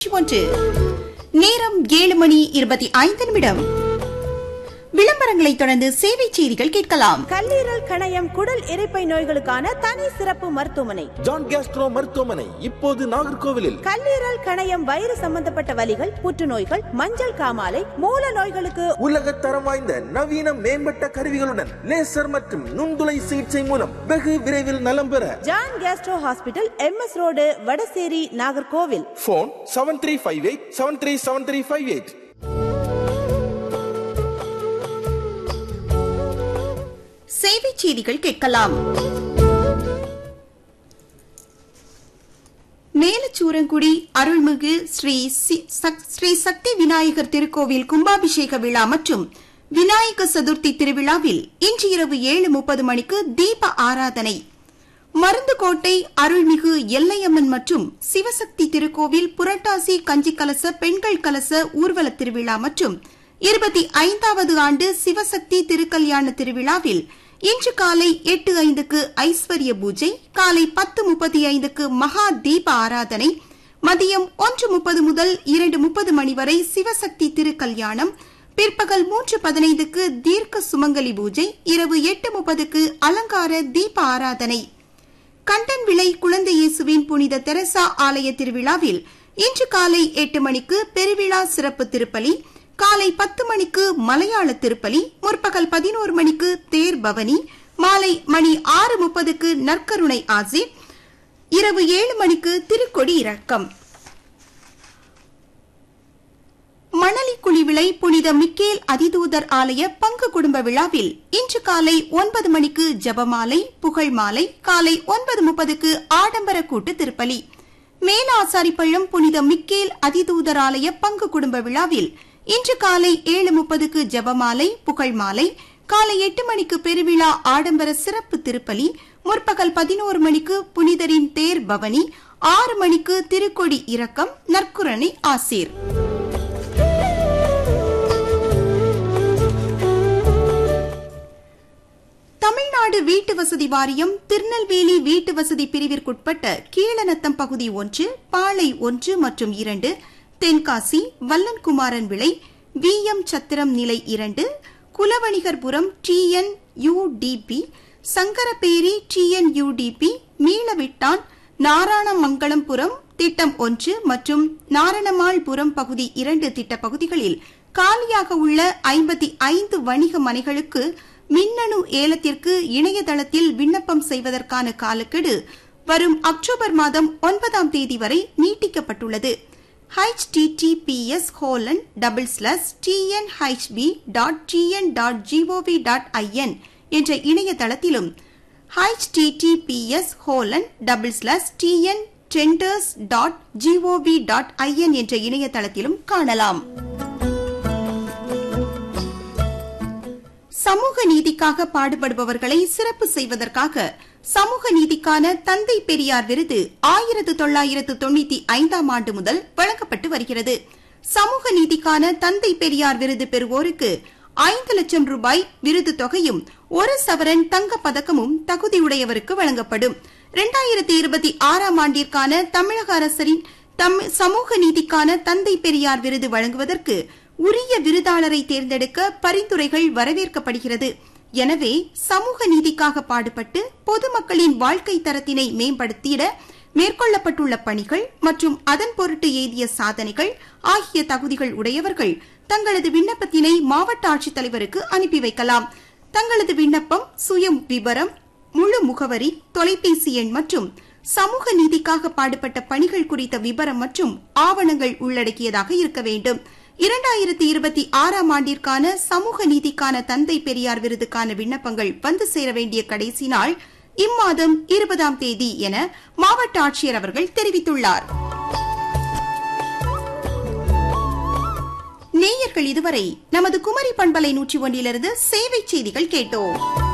ஒன்று நேரம் ஏழு மணி இருபத்தி ஐந்து நிமிடம் விளம்பரங்களை தொடர்ந்து சேவை செய்திகள் கேட்கலாம் கல்லீரல் கணையம் குடல் இரைப்பை நோய்களுக்கான தனி சிறப்பு மருத்துவமனை ஜான் கேஸ்ட்ரோ மருத்துவமனை இப்போது நாகர்கோவிலில் கல்லீரல் கணையம் வயிறு சம்பந்தப்பட்ட வலிகள் புற்றுநோய்கள் மஞ்சள் காமாலை மூல நோய்களுக்கு உலக தரம் வாய்ந்த நவீன மேம்பட்ட கருவிகளுடன் லேசர் மற்றும் நுண்துளை சிகிச்சை மூலம் வெகு விரைவில் நலம் பெற John gastro hospital M S road Vadasery Nagercoil phone seven three five eight seven three seven three five eight சேவை செய்திகள் கேட்கலாம் மேலச்சூரங்குடி அருள்மிகு ஸ்ரீ சி- சக்- ஸ்ரீ சக்தி விநாயகர் திருக்கோவில் கும்பாபிஷேக விழா மற்றும் விநாயக சதுர்த்தி திருவிழாவில் இன்று இரவு ஏழு முப்பது மணிக்கு தீப ஆராதனை மருந்துக்கோட்டை அருள்மிகு எல்லையம்மன் மற்றும் சிவசக்தி திருக்கோவில் புரட்டாசி கஞ்சி கலச பெண்கள் கலச ஊர்வல திருவிழா மற்றும் இருபத்தி ஐந்தாவது ஆண்டு சிவசக்தி திருக்கல்யாண திருவிழாவில் இன்று காலை எட்டு ஐந்துக்கு ஐஸ்வர்ய பூஜை காலை பத்து முப்பத்தி ஐந்துக்கு மகா தீப ஆராதனை மதியம் ஒன்று முப்பது முதல் இரண்டு முப்பது மணி வரை சிவசக்தி திருக்கல்யாணம் பிற்பகல் மூன்று பதினைந்துக்கு தீர்க்க சுமங்கலி பூஜை இரவு எட்டு முப்பதுக்கு அலங்கார தீப ஆராதனை கண்டன் விளை குழந்தை இயேசுவின் புனித தெரசா ஆலய திருவிழாவில் இன்று காலை எட்டு மணிக்கு பெருவிழா சிறப்பு திருப்பலி காலை பத்து மணிக்கு மலையாள திருப்பலி முற்பகல் பதினோரு மணிக்கு தேர் பவனி மாலை மணி ஆறு முப்பதுக்கு நற்கருணை ஆசிர் இரவு ஏழு மணிக்கு திருக்கொடி இறக்கம் மணலி குழிவிளை புனித மிக்கேல் அதிதூதர் ஆலய பங்கு குடும்ப விழாவில் இன்று காலை ஒன்பது மணிக்கு ஜபமாலை புகழ் மாலை காலை ஒன்பது முப்பதுக்கு ஆடம்பர கூட்டு திருப்பலி மேலாசாரிப்பள்ளம் புனித மிக்கேல் அதிதூதர் ஆலய பங்கு குடும்ப விழாவில் இன்று காலை ஏழு முப்பதுக்கு ஜபமாலை புகழ் மாலை காலை எட்டு மணிக்கு பெருவிழா ஆடம்பர சிறப்பு திருப்பலி முற்பகல் பதினோரு மணிக்கு புனிதரின் தேர் பவனி ஆறு மணிக்கு திருக்கொடி இறக்கம் நற்குரணை ஆசீர் தமிழ்நாடு வீட்டு வசதி வாரியம் திருநெல்வேலி வீட்டு வசதி பிரிவிற்குட்பட்ட கீழநத்தம் பகுதி ஒன்று பாளை ஒன்று மற்றும் இரண்டு தென்காசி வல்லன்குமாரன் விளை வி எம் சத்திரம் நிலை இரண்டு Kulavanigarpuram TN UDP Sankaraperi TN UDP Meelavittan Narayanamangalampuram திட்டம் ஒன்று மற்றும் நாரணமாள்புரம் பகுதி இரண்டு திட்ட பகுதிகளில் காலியாக உள்ள ஐம்பத்தி ஐந்து வணிக மனைகளுக்கு மின்னணு ஏலத்திற்கு இணையதளத்தில் விண்ணப்பம் செய்வதற்கான காலக்கெடு வரும் அக்டோபர் மாதம் ஒன்பதாம் தேதி வரை நீட்டிக்கப்பட்டுள்ளது https colon double slash TNHB dot TN dot GOV dot IN என்ற இணையதளத்திலும் https colon double slash TN tenders dot GOV dot IN என்ற இணையதளத்திலும் காணலாம் சமூக நீதிக்காக பாடுபடுபவர்களை சிறப்பு செய்வதற்காக சமூக நீதிக்கான தந்தை பெரியார் விருது ஆயிரத்து தொள்ளாயிரத்து தொண்ணூத்தி ஐந்தாம் ஆண்டு முதல் வழங்கப்பட்டு வருகிறது சமூக நீதிக்கான தந்தை பெரியார் விருது பெறுவோருக்கு ஐந்து லட்சம் ரூபாய் விருது தொகையும் ஒரு சவரன் தங்கப் பதக்கமும் தகுதியுடையவருக்கு வழங்கப்படும் இரண்டாயிரத்தி இருபத்தி ஆறாம் ஆண்டிற்கான தமிழக அரசின் தம்- சமூக நீதிக்கான தந்தை பெரியார் விருது வழங்குவதற்கு உரிய விருதாளரை தேர்ந்தெடுக்க பரிந்துரைகள் வரவேற்கப்படுகிறது எனவே சமூக நீதிக்காக பாடுபட்டு பொதுமக்களின் வாழ்க்கை தரத்தினை மேம்படுத்திட மேற்கொள்ளப்பட்டுள்ள பணிகள் மற்றும் அதன் பொருட்டு எய்திய சாதனைகள் ஆகிய தகுதிகள் உடையவர்கள் தங்களது விண்ணப்பத்தினை மாவட்ட ஆட்சித்தலைவருக்கு அனுப்பி வைக்கலாம் தங்களது விண்ணப்பம் சுய விவரம் முழு முகவரி தொலைபேசி எண் மற்றும் சமூக நீதிக்காக பாடுபட்ட பணிகள் குறித்த விபரம் மற்றும் ஆவணங்கள் உள்ளடக்கியதாக இருக்க வேண்டும் இரண்டாயிரத்தி இருபத்தி ஆறாம் ஆண்டிற்கான சமூக நீதிக்கான தந்தை பெரியார் விருதுக்கான விண்ணப்பங்கள் வந்து சேர வேண்டிய கடைசி நாள் இம்மாதம் இருபதாம் தேதி என மாவட்ட ஆட்சியர் அவர்கள் தெரிவித்துள்ளார் நேயர்கள் இதுவரை நமது குமரி பண்பலை நூற்றி ஒன்றிலிருந்து சேவை செய்திகள் கேட்டோம்